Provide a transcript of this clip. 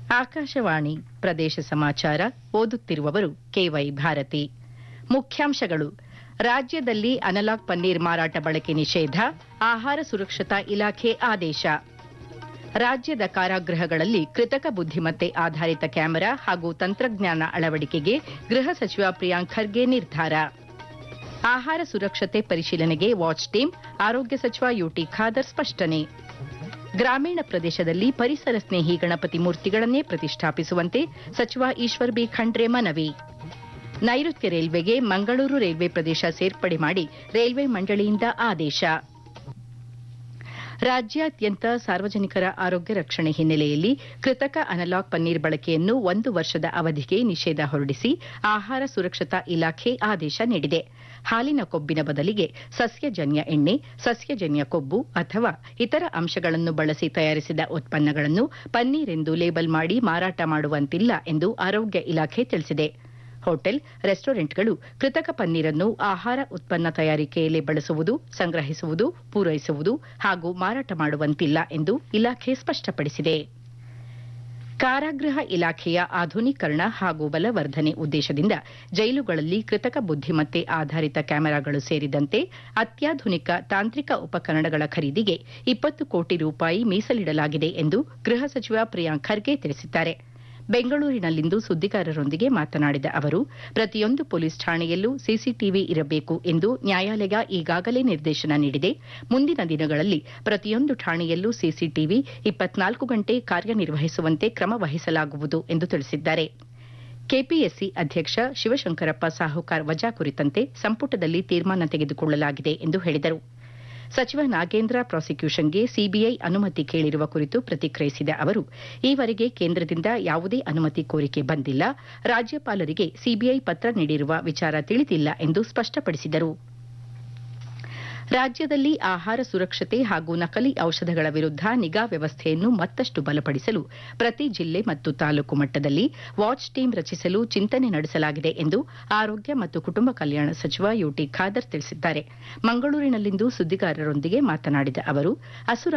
ಆಕಾಶವಾಣಿ ಪ್ರದೇಶ ಸಮಾಚಾರ ಓದುತ್ತಿರುವವರು ಕೆವೈ ಭಾರತಿ ಮುಖ್ಯಾಂಶಗಳು ರಾಜ್ಯದಲ್ಲಿ ಅನಲಾಗ್ ಪನ್ನೀರ್ ಮಾರಾಟ ಬಳಕೆ ನಿಷೇಧ ಆಹಾರ ಸುರಕ್ಷತಾ ಇಲಾಖೆ ಆದೇಶ ರಾಜ್ಯದ ಕಾರಾಗೃಹಗಳಲ್ಲಿ ಕೃತಕ ಬುದ್ದಿಮತ್ತೆ ಆಧಾರಿತ ಕ್ಯಾಮೆರಾ ಹಾಗೂ ತಂತ್ರಜ್ಞಾನ ಅಳವಡಿಕೆಗೆ ಗೃಹ ಸಚಿವ ಪ್ರಿಯಾಂಕ್ ಖರ್ಗೆ ನಿರ್ಧಾರ ಆಹಾರ ಸುರಕ್ಷತೆ ಪರಿಶೀಲನೆಗೆ ವಾಚ್ ಟೀಮ್ ಆರೋಗ್ಯ ಸಚಿವ ಯುಟಿ ಖಾದರ್ ಸ್ಪಷ್ಟನೆ ಗ್ರಾಮೀಣ ಪ್ರದೇಶದಲ್ಲಿ ಪರಿಸರ ಸ್ನೇಹಿ ಗಣಪತಿ ಮೂರ್ತಿಗಳನ್ನೇ ಪ್ರತಿಷ್ಠಾಪಿಸುವಂತೆ ಸಚಿವ ಈಶ್ವರ್ ಬಿ ಖಂಡ್ರೆ ಮನವಿ ನೈಋತ್ಯ ರೈಲ್ವೆಗೆ ಮಂಗಳೂರು ರೈಲ್ವೆ ಪ್ರದೇಶ ಸೇರ್ಪಡೆ ಮಾಡಿ ರೈಲ್ವೆ ಮಂಡಳಿಯಿಂದ ಆದೇಶ ರಾಜ್ಯಾದ್ಯಂತ ಸಾರ್ವಜನಿಕರ ಆರೋಗ್ಯ ರಕ್ಷಣೆ ಹಿನ್ನೆಲೆಯಲ್ಲಿ ಕೃತಕ ಅನಲಾಗ್ ಪನ್ನೀರ್ ಬಳಕೆಯನ್ನು ಒಂದು ವರ್ಷದ ಅವಧಿಗೆ ನಿಷೇಧ ಹೊರಡಿಸಿ ಆಹಾರ ಸುರಕ್ಷತಾ ಇಲಾಖೆ ಆದೇಶ ನೀಡಿದೆ ಹಾಲಿನ ಕೊಬ್ಬಿನ ಬದಲಿಗೆ ಸಸ್ಯಜನ್ಯ ಎಣ್ಣೆ ಸಸ್ಯಜನ್ಯ ಕೊಬ್ಬು ಅಥವಾ ಇತರ ಅಂಶಗಳನ್ನು ಬಳಸಿ ತಯಾರಿಸಿದ ಉತ್ಪನ್ನಗಳನ್ನು ಪನ್ನೀರ್ ಎಂದು ಲೇಬಲ್ ಮಾಡಿ ಮಾರಾಟ ಮಾಡುವಂತಿಲ್ಲ ಎಂದು ಆರೋಗ್ಯ ಇಲಾಖೆ ತಿಳಿಸಿದೆ ಹೋಟೆಲ್ ರೆಸ್ಟೋರೆಂಟ್ಗಳು ಕೃತಕ ಪನ್ನೀರನ್ನು ಆಹಾರ ಉತ್ಪನ್ನ ತಯಾರಿಕೆಯಲ್ಲಿ ಬಳಸುವುದು ಸಂಗ್ರಹಿಸುವುದು ಪೂರೈಸುವುದು ಹಾಗೂ ಮಾರಾಟ ಮಾಡುವಂತಿಲ್ಲ ಎಂದು ಇಲಾಖೆ ಸ್ಪಷ್ಟಪಡಿಸಿದೆ ಕಾರಾಗೃಹ ಇಲಾಖೆಯ ಆಧುನೀಕರಣ ಹಾಗೂ ಬಲವರ್ಧನೆ ಉದ್ದೇಶದಿಂದ ಜೈಲುಗಳಲ್ಲಿ ಕೃತಕ ಬುದ್ದಿಮತ್ತೆ ಆಧಾರಿತ ಕ್ಯಾಮೆರಾಗಳು ಸೇರಿದಂತೆ ಅತ್ಯಾಧುನಿಕ ತಾಂತ್ರಿಕ ಉಪಕರಣಗಳ ಖರೀದಿಗೆ ಇಪ್ಪತ್ತು ಕೋಟಿ ರೂಪಾಯಿ ಮೀಸಲಿಡಲಾಗಿದೆ ಎಂದು ಗೃಹ ಸಚಿವ ಪ್ರಿಯಾಂಕ್ ಖರ್ಗೆ ತಿಳಿಸಿದ್ದಾರೆ ಬೆಂಗಳೂರಿನಲ್ಲಿಂದು ಸುದ್ದಿಗಾರರೊಂದಿಗೆ ಮಾತನಾಡಿದ ಅವರು ಪ್ರತಿಯೊಂದು ಪೊಲೀಸ್ ಠಾಣೆಯಲ್ಲೂ ಸಿಸಿಟಿವಿ ಇರಬೇಕು ಎಂದು ನ್ಯಾಯಾಲಯ ಈಗಾಗಲೇ ನಿರ್ದೇಶನ ನೀಡಿದೆ ಮುಂದಿನ ದಿನಗಳಲ್ಲಿ ಪ್ರತಿಯೊಂದು ಠಾಣೆಯಲ್ಲೂ ಸಿಸಿಟಿವಿ ಇಪ್ಪತ್ನಾಲ್ಕು ಗಂಟೆ ಕಾರ್ಯನಿರ್ವಹಿಸುವಂತೆ ಕ್ರಮ ವಹಿಸಲಾಗುವುದು ಎಂದು ತಿಳಿಸಿದ್ದಾರೆ ಕೆಪಿಎಸ್ಸಿ ಅಧ್ಯಕ್ಷ ಶಿವಶಂಕರಪ್ಪ ಸಾಹುಕಾರ್ ವಜಾ ಕುರಿತಂತೆ ಸಂಪುಟದಲ್ಲಿ ತೀರ್ಮಾನ ತೆಗೆದುಕೊಳ್ಳಲಾಗಿದೆ ಎಂದು ಹೇಳಿದರು ಸಚಿವ ನಾಗೇಂದ್ರ ಪ್ರಾಸಿಕ್ಯೂಷನ್ಗೆ ಸಿಬಿಐ ಅನುಮತಿ ಕೇಳಿರುವ ಕುರಿತು ಪ್ರತಿಕ್ರಿಯಿಸಿದ ಅವರು ಈವರೆಗೆ ಕೇಂದ್ರದಿಂದ ಯಾವುದೇ ಅನುಮತಿ ಕೋರಿಕೆ ಬಂದಿಲ್ಲ ರಾಜ್ಯಪಾಲರಿಗೆ ಸಿಬಿಐ ಪತ್ರ ನೀಡಿರುವ ವಿಚಾರ ತಿಳಿದಿಲ್ಲ ಎಂದು ಸ್ಪಷ್ಟಪಡಿಸಿದರು ರಾಜ್ಯದಲ್ಲಿ ಆಹಾರ ಸುರಕ್ಷತೆ ಹಾಗೂ ನಕಲಿ ಔಷಧಗಳ ವಿರುದ್ಧ ನಿಗಾ ವ್ಯವಸ್ಥೆಯನ್ನು ಮತ್ತಷ್ಟು ಬಲಪಡಿಸಲು ಪ್ರತಿ ಜಿಲ್ಲೆ ಮತ್ತು ತಾಲೂಕು ಮಟ್ಟದಲ್ಲಿ ವಾಚ್ ಟೀಮ್ ರಚಿಸಲು ಚಿಂತನೆ ನಡೆಸಲಾಗಿದೆ ಎಂದು ಆರೋಗ್ಯ ಮತ್ತು ಕುಟುಂಬ ಕಲ್ಯಾಣ ಸಚಿವ ಯುಟಿ ಖಾದರ್ ತಿಳಿಸಿದ್ದಾರೆ ಮಂಗಳೂರಿನಲ್ಲಿಂದು ಸುದ್ದಿಗಾರರೊಂದಿಗೆ ಮಾತನಾಡಿದ ಅವರು ಅಸುರ